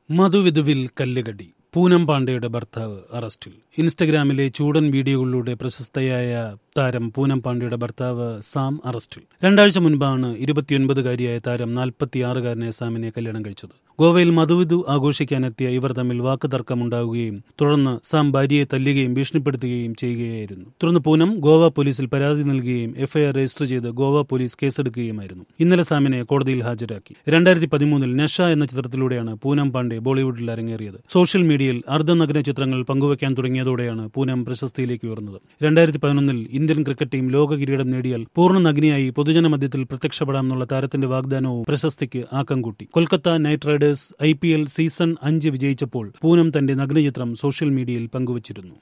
മധുവിധുവിൽ കല്ലുകടി പൂനം പാണ്ഡെയുടെ ഭർത്താവ് അറസ്റ്റിൽ ഇൻസ്റ്റഗ്രാമിലെ ചൂടൻ വീഡിയോകളിലൂടെ പ്രശസ്തയായ താരം പൂനം പാണ്ഡെയുടെ ഭർത്താവ് സാം അറസ്റ്റിൽ രണ്ടാഴ്ച മുൻപാണ് ഇരുപത്തിയൊൻപതുകാരിയായ താരം നാൽപ്പത്തിയാറുകാരനായ സാമിനെ കല്യാണം കഴിച്ചത് ഗോവയിൽ മധുവിധു ആഘോഷിക്കാനെത്തിയ ഇവർ തമ്മിൽ വാക്കുതർക്കമുണ്ടാവുകയും തുടർന്ന് സാം ഭാര്യയെ തല്ലുകയും ഭീഷണിപ്പെടുത്തുകയും ചെയ്യുകയായിരുന്നു തുടർന്ന് പൂനം ഗോവ പോലീസിൽ പരാതി നൽകുകയും എഫ്ഐആർ രജിസ്റ്റർ ചെയ്ത് ഗോവ പോലീസ് കേസെടുക്കുകയുമായിരുന്നു ഇന്നലെ സാമിനെ കോടതിയിൽ ഹാജരാക്കി രണ്ടായിരത്തി പതിമൂന്നിൽ നഷ എന്ന ചിത്രത്തിലൂടെയാണ് പൂനം പാണ്ഡെ ബോളിവുഡിൽ അരങ്ങേറിയത് സോഷ്യൽ മീഡിയയിൽ അർദ്ധനഗ്ന ചിത്രങ്ങൾ പങ്കുവയ്ക്കാൻ തുടങ്ങിയതോടെയാണ് പൂനം പ്രശസ്തിയിലേക്ക് ഉയർന്നത് രണ്ടായിരത്തി പതിനൊന്നിൽ ഇന്ത്യൻ ക്രിക്കറ്റ് ടീം ലോക കിരീടം നേടിയാൽ പൂർണ്ണ നഗ്നിയായി പൊതുജന മധ്യത്തിൽ പ്രത്യക്ഷപ്പെടാമെന്നുള്ള താരത്തിന്റെ വാഗ്ദാനവും പ്രശസ്തിക്ക് ആക്കം കൂട്ടി Kolkata knight riders I P L season അഞ്ച് വിജയിച്ചപ്പോൾ പൂനം തന്റെ നഗ്നചിത്രം സോഷ്യൽ മീഡിയയിൽ പങ്കുവച്ചിരുന്നു